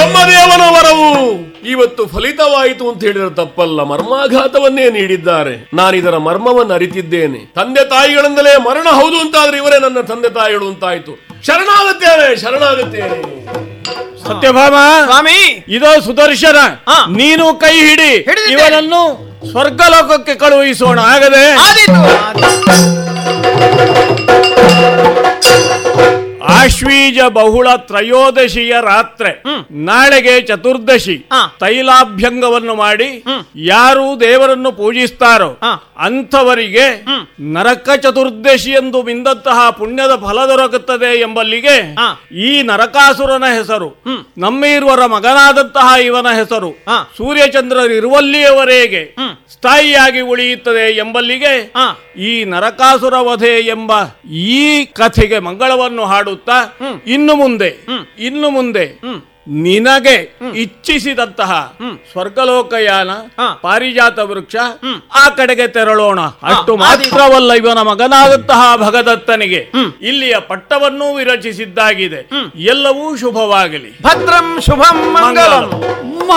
ಬ್ರಹ್ಮದೇವನ ವರವು ಇವತ್ತು ಫಲಿತವಾಯಿತು ಅಂತ ಹೇಳಿದ್ರೆ ತಪ್ಪಲ್ಲ ಮರ್ಮಾಘಾತವನ್ನೇ ನೀಡಿದ್ದಾರೆ ನಾನಿದರ ಮರ್ಮವನ್ನು ಅರಿತಿದ್ದೇನೆ ತಂದೆ ತಾಯಿಗಳಿಂದಲೇ ಮರಣ ಹೌದು ಅಂತಾದ್ರೆ ಇವರೇ ನನ್ನ ತಂದೆ ತಾಯಿಗಳು ಅಂತಾಯ್ತು ಶರಣಾಗುತ್ತೇನೆ ಶರಣಾಗುತ್ತೇನೆ ಸತ್ಯಭಾಮ ಸ್ವಾಮಿ ಇದೋ ಸುದರ್ಶನ ಹಾ. ನೀನು ಕೈ ಹಿಡಿ ಹಿಡಿದಿದ್ದೆ. ಇವನನ್ನು ಸ್ವರ್ಗಲೋಕಕ್ಕೆ ಕಳುಹಿಸೋಣ ಆಗದೆ ಆದೀತು ಆಶ್ವೀಜ ಬಹುಳ ತ್ರಯೋದಶಿಯ ರಾತ್ರೆ ನಾಳೆಗೆ ಚತುರ್ದಶಿ ಹಾ. ತೈಲಾಭ್ಯಂಗವನ್ನು ಮಾಡಿ ಯಾರು ದೇವರನ್ನು ಪೂಜಿಸ್ತಾರೋ ಹಾ. ಅಂಥವರಿಗೆ ನರಕ ಚತುರ್ದಶಿ ಎಂದು ಮಿಂದಂತಹ ಪುಣ್ಯದ ಫಲ ದೊರಕುತ್ತದೆ ಎಂಬಲ್ಲಿಗೆ ಹಾ. ಈ ನರಕಾಸುರನ ಹೆಸರು ನಮ್ಮೀರ್ವರ ಮಗನಾದಂತಹ ಇವನ ಹೆಸರು ಹಾ. ಸೂರ್ಯಚಂದ್ರರಿರುವಲ್ಲಿಯವರೆಗೆ ಸ್ಥಾಯಿಯಾಗಿ ಉಳಿಯುತ್ತದೆ ಎಂಬಲ್ಲಿಗೆ ಹಾ. ಈ ನರಕಾಸುರ ವಧೆ ಎಂಬ ಈ ಕಥೆಗೆ ಮಂಗಳವನ್ನು ಹಾಡುತ್ತಾ ಇನ್ನು ಮುಂದೆ ಇನ್ನು ಮುಂದೆ ನಿನಗೆ ಇಚ್ಛಿಸಿದಂತಹ ಸ್ವರ್ಗಲೋಕಯಾನ ಹಾ. ಪಾರಿಜಾತ ವೃಕ್ಷ ಆ ಕಡೆಗೆ ತೆರಳೋಣ ಅಷ್ಟು ಆದೀತು. ಮಾತ್ರವಲ್ಲ ಇವನ ಮಗನಾದಂತಹ ಭಗದತ್ತನಿಗೆ ಇಲ್ಲಿಯ ಪಟ್ಟವನ್ನೂ ವಿರಚಿಸಿದ್ದಾಗಿದೆ ಎಲ್ಲವೂ ಶುಭವಾಗಲಿ ಭದ್ರಂ ಶುಭಂ ಮಂಗಲಂ ಮಂಗಲಂ.